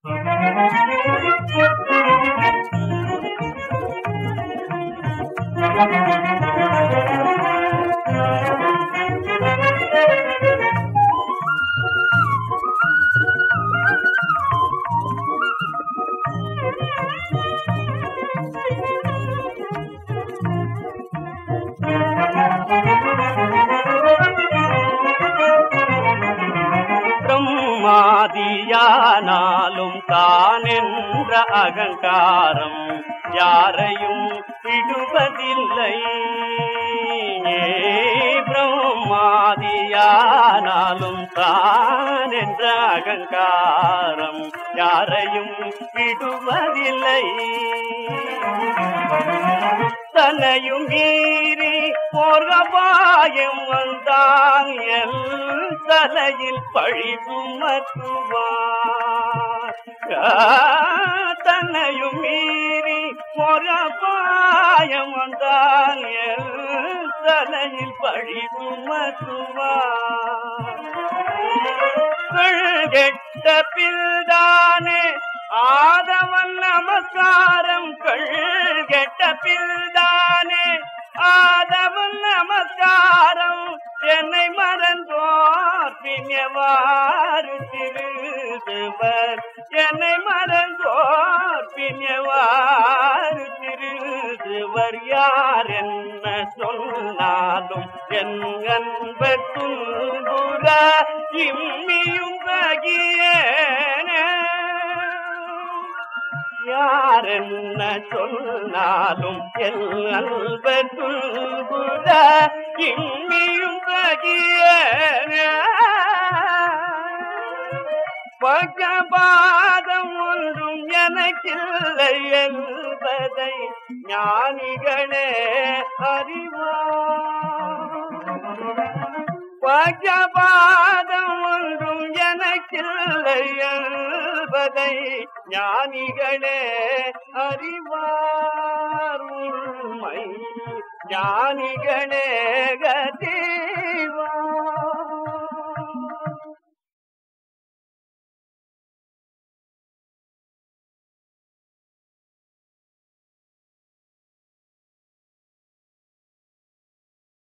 பிரம்மாதியானாலும் தான் என்ற அகங்காரம் யாரையும் விடுவதில்லை பிரம்மாதியானாலும் தான் என்ற அகங்காரம் யாரையும் விடுவதில்லை தன்னையும் மீறி போர்கபாயம் வந்தான் எல் தலையில் பழி சுமத்துவார் தன்னையும் மீறி போர்கபாயம் வந்தான் எல் தலையில் பழி சுமத்துவார் கெட்ட பில்தானே ஆதவன் நமஸ்காரம் கள் கெட்ட பில்தானே ஆதவன் நமஸ்காரம் என்னை மறந்தோர் பின்னவாறு திருதுவர் என்னை மறந்தோர் பின்னவாறு திருதுவர் யார் என்ன சொன்னாலும் என் அன்பர் துன்புற இம்மியும் தகியேனே யார் என்ன சொன்னாலும் என் அன்பர் துன்புற இம்மியும் தகியேனே பகபாதம் ஒன்றும் எனக்கில்லை என்பதை ஞானிகளே அறிவார் பகபாதம் ஒன்றும் எனக்கில்லை என்பதை ஞானிகளே அறிவார் உண்மை ஞானிகளே கதிவார்